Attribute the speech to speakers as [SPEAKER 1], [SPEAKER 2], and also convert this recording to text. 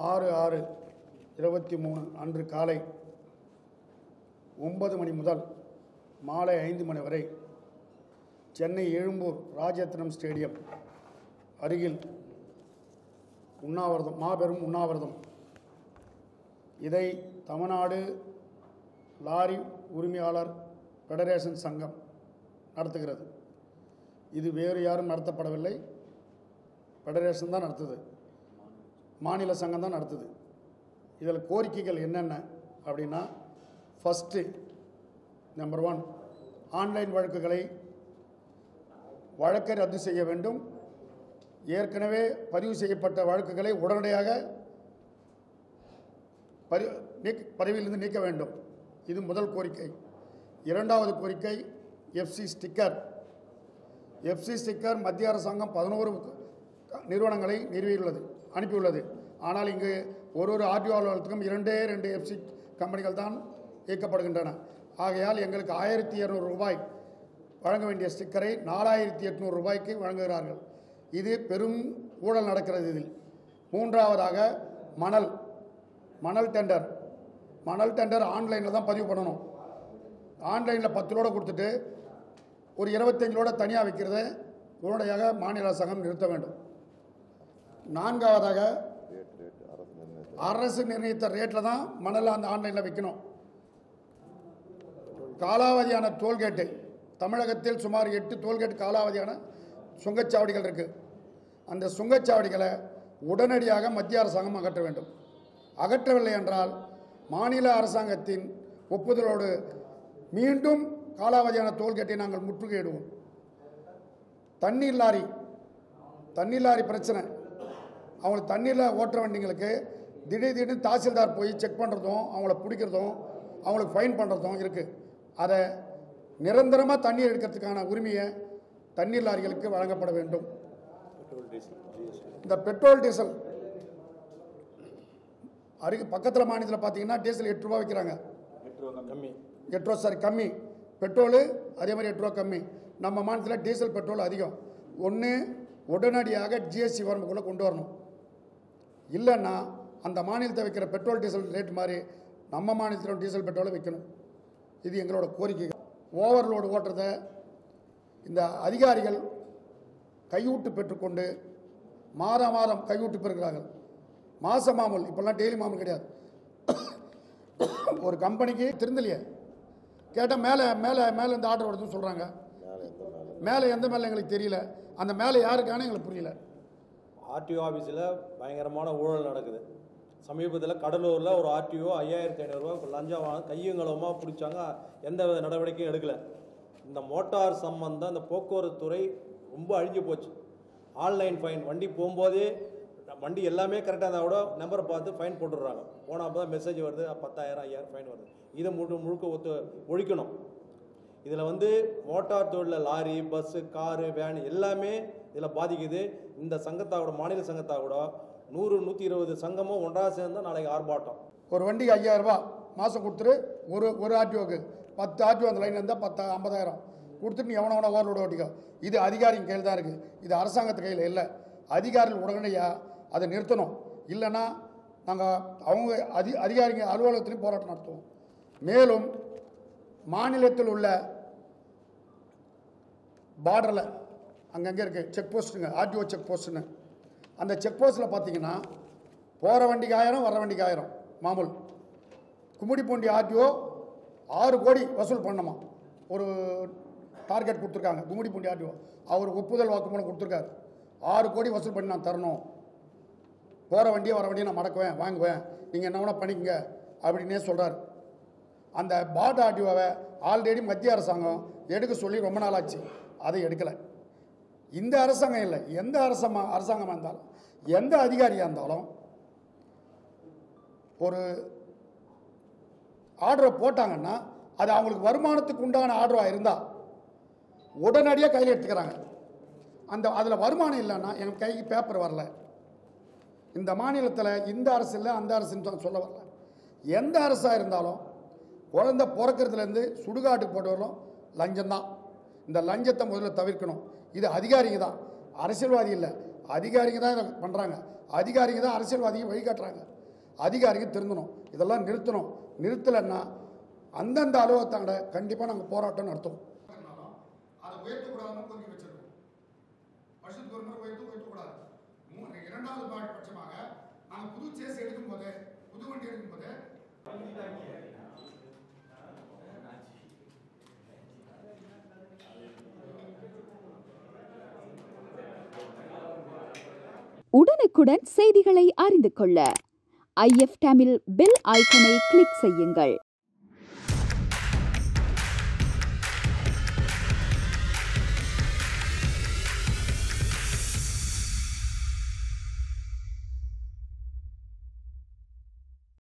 [SPEAKER 1] ஆறு ஆறு இருபத்தி மூணு அன்று காலை ஒன்பது மணி முதல் மாலை ஐந்து மணி வரை சென்னை எழும்பூர் ராஜரத்னம் ஸ்டேடியம் அருகில் உண்ணாவிரதம் மாபெரும் உண்ணாவிரதம் இதை தமிழ்நாடு லாரி உரிமையாளர் ஃபெடரேஷன் சங்கம் நடத்துகிறது இது வேறு யாரும் நடத்தப்படவில்லை ஃபெடரேஷன் தான் நடத்துது மாநில சங்கம் தான் நடத்துது இதில் கோரிக்கைகள் என்னென்ன அப்படின்னா ஃபஸ்ட்டு நம்பர் ஒன் ஆன்லைன் வழக்குகளை வழக்கை ரத்து செய்ய வேண்டும் ஏற்கனவே பதிவு செய்யப்பட்ட வழக்குகளை உடனடியாக பரி நீக்க பதவியிலிருந்து நீக்க வேண்டும் இது முதல் கோரிக்கை இரண்டாவது கோரிக்கை எஃப்சி ஸ்டிக்கர் எஃப்சி ஸ்டிக்கர் மத்திய அரசாங்கம் பதினோரு நிறுவனங்களை நிறுவியுள்ளது அனுப்பியுள்ளது ஆனால் இங்கு ஒரு ஒரு ஆர்டிஓ அலுவலகத்துக்கும் இரண்டே ரெண்டு எஃப்சி கம்பெனிகள் தான் இயக்கப்படுகின்றன ஆகையால் எங்களுக்கு ஆயிரத்தி இரநூறு ரூபாய் வழங்க வேண்டிய ஸ்டிக்கரை நாலாயிரத்தி எட்நூறு ரூபாய்க்கு வழங்குகிறார்கள் இது பெரும் ஊழல் நடக்கிறது இதில் மூன்றாவதாக மணல் மணல் டெண்டர் மணல் டெண்டர் ஆன்லைனில் தான் பதிவு பண்ணணும் ஆன்லைனில் பத்து லோட கொடுத்துட்டு ஒரு இருபத்தஞ்சு லோட தனியாக வைக்கிறத உடனடியாக மாநில அரசாங்கம் நிறுத்த வேண்டும் நான்காவதாக அரசு நிர்ணயித்த ரேட்டில் தான் மணல் அந்த ஆன்லைனில் விற்கணும் காலாவதியான டோல்கேட்டு தமிழகத்தில் சுமார் எட்டு டோல்கேட் காலாவதியான சுங்கச்சாவடிகள் இருக்குது அந்த சுங்கச்சாவடிகளை உடனடியாக மத்திய அரசாங்கம் அகற்ற வேண்டும் அகற்றவில்லை என்றால் மாநில அரசாங்கத்தின் ஒப்புதலோடு மீண்டும் காலாவதியான டோல்கேட்டை நாங்கள் முற்றுகையிடுவோம் தண்ணீர் லாரி தண்ணீர் லாரி பிரச்சனை அவங்களுக்கு தண்ணீரில் ஓட்டுற வண்டிங்களுக்கு திடீர் திடீர்னு தாசில்தார் போய் செக் பண்ணுறதும் அவங்கள பிடிக்கிறதும் அவங்களுக்கு ஃபைன் பண்ணுறதும் இருக்குது அதை நிரந்தரமாக தண்ணீர் எடுக்கிறதுக்கான உரிமையை தண்ணீர் லாரிகளுக்கு வழங்கப்பட வேண்டும் இந்த பெட்ரோல் டீசல் அருகு பக்கத்தில் மாநிலத்தில் பார்த்தீங்கன்னா டீசல் எட்டு ரூபா விற்கிறாங்க
[SPEAKER 2] கம்மி
[SPEAKER 1] எட்டு ரூபா சாரி கம்மி பெட்ரோலு அதே மாதிரி எட்டு ரூபா கம்மி நம்ம மாநிலத்தில் டீசல் பெட்ரோல் அதிகம் ஒன்று உடனடியாக ஜிஎஸ்டி வரம்புக்குள்ளே கொண்டு வரணும் இல்லைன்னா அந்த மாநிலத்தை வைக்கிற பெட்ரோல் டீசல் ரேட் மாதிரி நம்ம மாநிலத்திலும் டீசல் பெட்ரோலை விற்கணும் இது எங்களோட கோரிக்கை ஓவர்லோடு ஓட்டுறத இந்த அதிகாரிகள் கையூட்டு பெற்றுக்கொண்டு மாத மாதம் கையூட்டு பெறுகிறார்கள் மாச மாமூல் இப்போல்லாம் டெய்லி மாமூல் கிடையாது ஒரு கம்பெனிக்கு திருந்தலையே கேட்டால் மேலே மேலே மேலே இந்த ஆர்டர் வருதுன்னு சொல்கிறாங்க மேலே எந்த மேலே எங்களுக்கு தெரியல அந்த மேலே யாருக்கான எங்களுக்கு புரியல
[SPEAKER 2] ஆர்டிஓ ஆஃபீஸில் பயங்கரமான ஊழல் நடக்குது சமீபத்தில் கடலூரில் ஒரு ஆர்டிஓ ஐயாயிரத்தி ஐநூறுரூவா லஞ்சம் வாங்க கையும் களவுமாக பிடிச்சாங்க எந்த வித நடவடிக்கையும் எடுக்கல இந்த மோட்டார் சம்பந்தம் இந்த போக்குவரத்து துறை ரொம்ப அழிஞ்சு போச்சு ஆன்லைன் ஃபைன் வண்டி போகும்போதே வண்டி எல்லாமே கரெக்டாக இருந்தால் கூட நம்பரை பார்த்து ஃபைன் போட்டுடுறாங்க போனால் அப்போ தான் மெசேஜ் வருது பத்தாயிரம் ஐயாயிரம் ஃபைன் வருது இதை முழு முழுக்க ஒத்து ஒழிக்கணும் இதில் வந்து மோட்டார் தொழிலில் லாரி பஸ்ஸு காரு வேன் எல்லாமே இதில் பாதிக்குது இந்த சங்கத்தாவோட மாநில சங்கத்தாவோட நூறு நூற்றி இருபது சங்கமும் ஒன்றாக சேர்ந்து நாளைக்கு ஆர்ப்பாட்டம்
[SPEAKER 1] ஒரு வண்டிக்கு ஐயாயிரம் ரூபாய் மாதம் கொடுத்துரு ஒரு ஒரு ஆர்டிஓக்கு பத்து ஆர்டிஓ அந்த லைனில் இருந்தால் பத்து ஐம்பதாயிரம் கொடுத்துட்டு நீ எவன எவன ஓவர்லோடு ஓட்டிக்கோ இது அதிகாரியின் கையில் தான் இருக்குது இது அரசாங்கத்து கையில் இல்லை அதிகாரிகள் உடனடியாக அதை நிறுத்தணும் இல்லைன்னா நாங்கள் அவங்க அதி அதிகாரிங்க அலுவலகத்திலையும் போராட்டம் நடத்துவோம் மேலும் மாநிலத்தில் உள்ள பார்டரில் அங்கங்கே இருக்குது செக் போஸ்ட்டுங்க ஆர்டிஓ செக் போஸ்ட்டுன்னு அந்த செக் போஸ்ட்டில் பார்த்தீங்கன்னா போகிற வண்டிக்கு ஆயிரம் வர வண்டிக்கு ஆயிரம் மாமூல் கும்மிடிப்பூண்டி ஆர்டிஓ ஆறு கோடி வசூல் பண்ணணுமா ஒரு டார்கெட் கொடுத்துருக்காங்க கும்மிடிப்பூண்டி ஆர்டிஓ அவர் ஒப்புதல் வாக்குமூலம் கொடுத்துருக்காரு ஆறு கோடி வசூல் பண்ணி நான் தரணும் போகிற வண்டியை வர வண்டியை நான் மடக்குவேன் வாங்குவேன் நீங்கள் என்ன வேணால் பண்ணிக்கங்க அப்படின்னே சொல்கிறார் அந்த பாட் ஆர்டிஓவை ஆல்ரெடி மத்திய அரசாங்கம் எடுக்க சொல்லி ரொம்ப நாள் ஆச்சு அதை எடுக்கலை இந்த அரசாங்கம் இல்லை எந்த அரசாங்க அரசாங்கமாக இருந்தாலும் எந்த அதிகாரியாக இருந்தாலும் ஒரு ஆர்டரை போட்டாங்கன்னா அது அவங்களுக்கு வருமானத்துக்கு உண்டான ஆர்டராக இருந்தால் உடனடியாக கையில் எடுத்துக்கிறாங்க அந்த அதில் வருமானம் இல்லைன்னா என் கைக்கு பேப்பர் வரல இந்த மாநிலத்தில் இந்த அரசு இல்லை அந்த அரசுன்னு சொல்ல- சொல்ல வரல எந்த அரசாக இருந்தாலும் குழந்தை பிறக்கிறதுலேருந்து சுடுகாட்டுக்கு போட்டு வரலும் லஞ்சம்தான் இந்த லஞ்சத்தை முதல்ல தவிர்க்கணும் இது அதிகாரிங்க தான் அரசியல்வாதி இல்லை அதிகாரிங்க தான் இதை பண்ணுறாங்க அதிகாரிங்க தான் அரசியல்வாதிங்க வழிகாட்டுறாங்க அதிகாரிங்க திருந்தணும் இதெல்லாம் நிறுத்தணும் நிறுத்தலைன்னா அந்தந்த அலுவலகத்தாண்ட கண்டிப்பாக நாங்கள் போராட்டம் நடத்துவோம் அதை உயர்த்தக்கூடாதுன்னு கோரிக்கை வச்சிருக்கோம் வருஷத்துக்கு ஒரு முறை உயர்த்து உயர்த்தக்கூடாது மூணு இரண்டாவது பா- பட்சமாக நாங்கள் புது சேஸ் எடுக்கும் போது புது வண்டி எடுக்கும் போது
[SPEAKER 3] உடனுக்குடன் செய்திகளை அறிந்து கொள்ள ஐஎஃப் தமிழ் பெல் ஐக்கனை கிளிக் செய்யுங்கள்